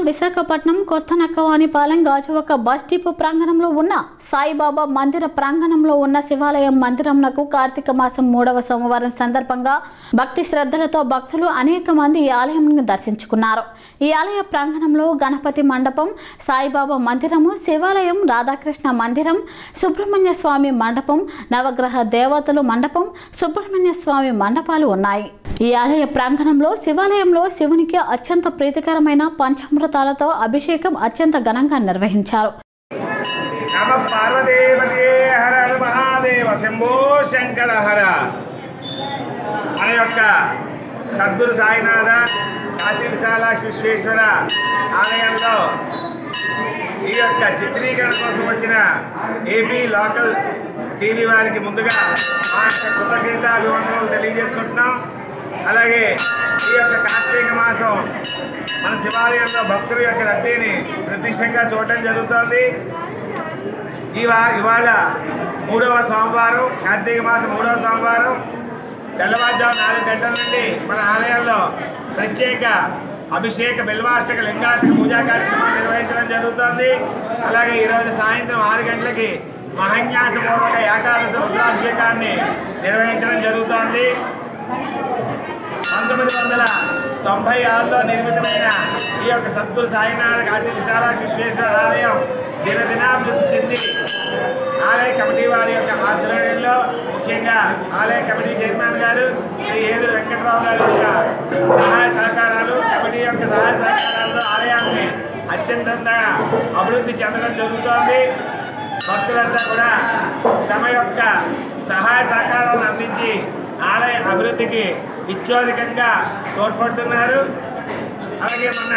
విశాఖపట్నం కొత్త నక్కవాణిపాలెం గాజువక bus depot ప్రాంగణంలో ఉన్న సాయిబాబా మందిర ప్రాంగణంలో ఉన్న శివాలయం మందిరంనకు కార్తీక మాసం మూడవ సోమవారం సందర్భంగా భక్తి శ్రద్ధలతో భక్తులు అనేక మంది ఈ ఆలయం దర్శించుకున్నారు ఈ ఆలయ ప్రాంగణంలో గణపతి మండపం సాయిబాబా మందిరము శివాలయం రాధాకృష్ణ మందిరం సుబ్రహ్మణ్య స్వామి మండపం నవగ్రహ దేవతలు మండపం సుబ్రహ్మణ్య స్వామి మండపాలు ఉన్నాయి ఈ ఆలయ ప్రాంగణంలో శివాలయంలో శివునికి అత్యంత ప్రీతికరమైన పంచామృతాలతో అభిషేకం అత్యంత ఘనంగా నిర్వహించారు నమ పార్వదేవదే హర హర మహాదేవ శంభో శంకర హర మన యొక్క సద్గురు సాయినాథ కాశీ విశాలాక్షి విశ్వేశ్వర ఆలయంలో ఈ యొక్క చిత్రీకరణ కోసం వచ్చిన ఏపీ లోకల్ టీవీ వారికి ముందుగా మా యొక్క కృతజ్ఞత అభివందనలు తెలియజేసుకుంటున్నాం అలాగే ఈ యొక్క కార్తీక మాసం మన శివాలయంలో భక్తుల యొక్క రద్దీని ప్రత్యక్షంగా చూడటం జరుగుతోంది ఇవా ఇవాళ మూడవ సోమవారం కార్తీక మాసం మూడవ సోమవారం తెల్లవారుజాము నాలుగు గంటల నుండి మన ఆలయంలో ప్రత్యేక అభిషేక బిల్వాష్టక లింగాష్టక పూజా కార్యక్రమం నిర్వహించడం జరుగుతోంది అలాగే ఈరోజు సాయంత్రం ఆరు గంటలకి మహన్యాసపూర్వక ఏకాదశ రుద్రాభిషేకాన్ని నిర్వహించడం జరుగుతోంది పంతొమ్మిది వందల తొంభై ఆరులో నిర్మితమైన ఈ యొక్క సద్గురు సాయినాథ కాశీ విశాలాక్షి విశ్వేశ్వర ఆలయం దినదినాభివృద్ధి చెంది ఆలయ కమిటీ వారి యొక్క ఆధ్వర్యంలో ముఖ్యంగా ఆలయ కమిటీ చైర్మన్ గారు శ్రీ ఏదురు వెంకట్రావు గారి యొక్క సహాయ సహకారాలు కమిటీ యొక్క సహాయ సహకారాలతో ఆలయాన్ని అత్యంతంగా అభివృద్ధి చెందడం జరుగుతోంది భక్తులంతా కూడా తమ యొక్క సహాయ సహకారాలను అందించి ఆలయ అభివృద్ధికి ఇచ్చోధికంగా తోడ్పడుతున్నారు అలాగే మన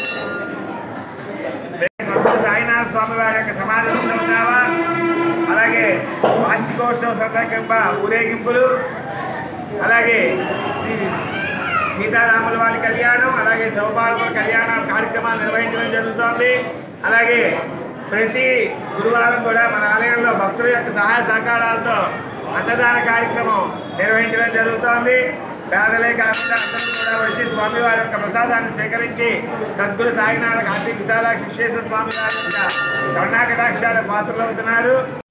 సద్గురు సాయినాథ స్వామి వారి యొక్క సమాధి ఉత్సవ అలాగే వార్షికోత్సవ సందర్భంగా ఊరేగింపులు అలాగే శ్రీ సీతారాముల వారి కళ్యాణం అలాగే సౌపాలముల కళ్యాణ కార్యక్రమాలు నిర్వహించడం జరుగుతోంది అలాగే ప్రతి గురువారం కూడా మన ఆలయంలో భక్తుల యొక్క సహాయ సహకారాలతో అన్నదాన కార్యక్రమం నిర్వహించడం జరుగుతోంది పేదలే కాకుండా అందరూ కూడా వచ్చి స్వామివారి యొక్క ప్రసాదాన్ని స్వీకరించి సద్గురు సాయినాథ కార్తీక విశాలాక్షి విశ్వేశ్వర స్వామి వారి యొక్క కరుణాకటాక్షాల పాత్రలు అవుతున్నారు